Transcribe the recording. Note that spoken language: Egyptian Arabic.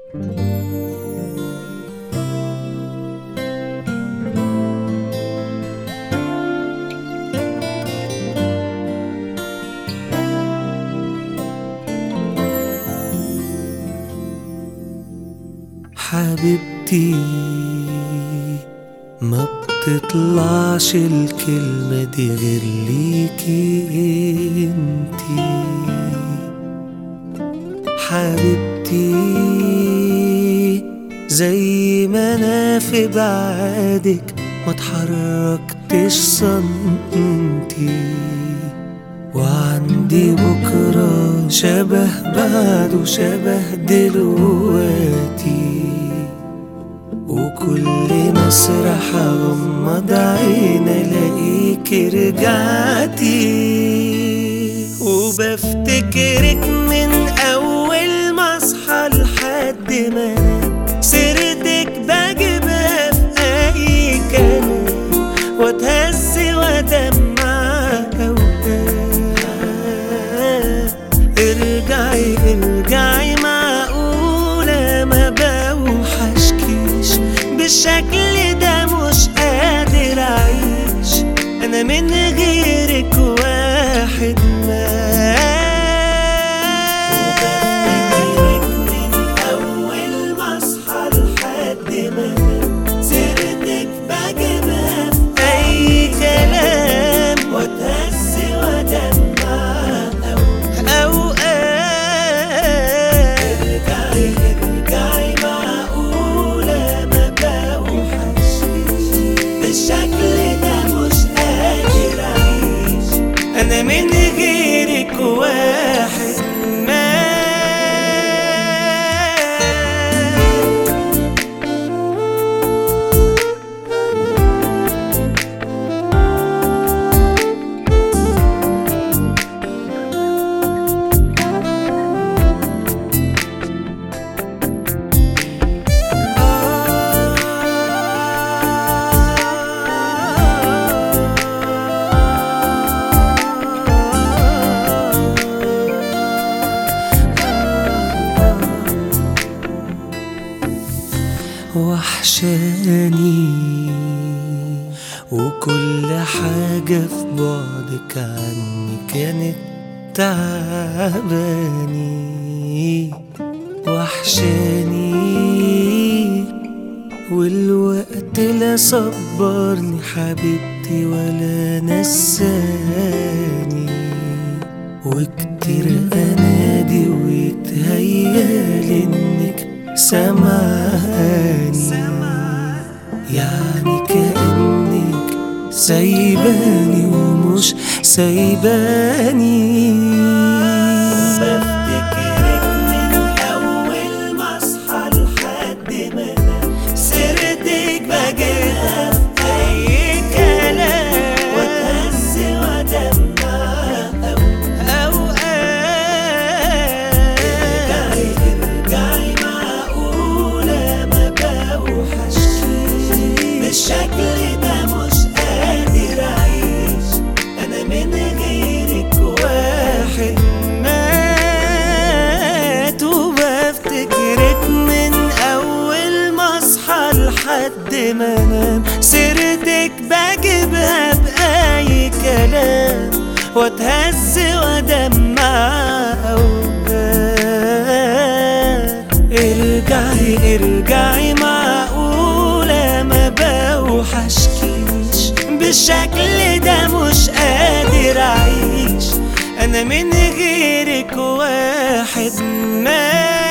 حبيبتي ما بتطلعش الكلمة دي غير ليكي انتي حبيبتي زي ما انا في بعادك ما اتحركتش سنتي وعندي بكرة شبه بعد وشبه دلوقتي وكل ما اسرح اغمض عين الاقيك رجعتي وبفتكرك من اول ما اصحى لحد ما انام سيرتك بجيبها في اي كلام واتهز وادمع اوقات ارجعي ارجعي معقولة ما بوحشكيش بالشكل ده مش قادر اعيش انا من غيرك واحد ما وبفتكرك من اول ما اصحى لحد ما انام سيرتك بجيبها في اي كلام واتهز وادمع اوقات ارجعي ارجعي معقولة ما بوحشكيش بالشكل ده مش قادر اعيش انا من غيرك واحد ما وحشاني وكل حاجة في بعدك عني كانت تعباني وحشاني والوقت لا صبرني حبيبتي ولا نساني وكتير انادي ويتهيالي انك سامعاني يعني كأنك سايباني ومش سايباني بفتكرك من أول ما أصحى لحد ما أنام سيرتك بجيبها في أي كلام وأتهز وأدمع أوقات ارجعي ارجعي معقولة ما بوحشكيش بالشكل ده مش قادر أعيش أنا من غيرك واحد مات وبفتكرك من أول ما أصحى لحد ما أنام سيرتك بجيبها بأي كلام وأتهز وأدمع أوقات ارجعي ارجعي معقولة ما بوحشكيش بالشكل ده مش قادر أعيش أنا من غيرك واحد ما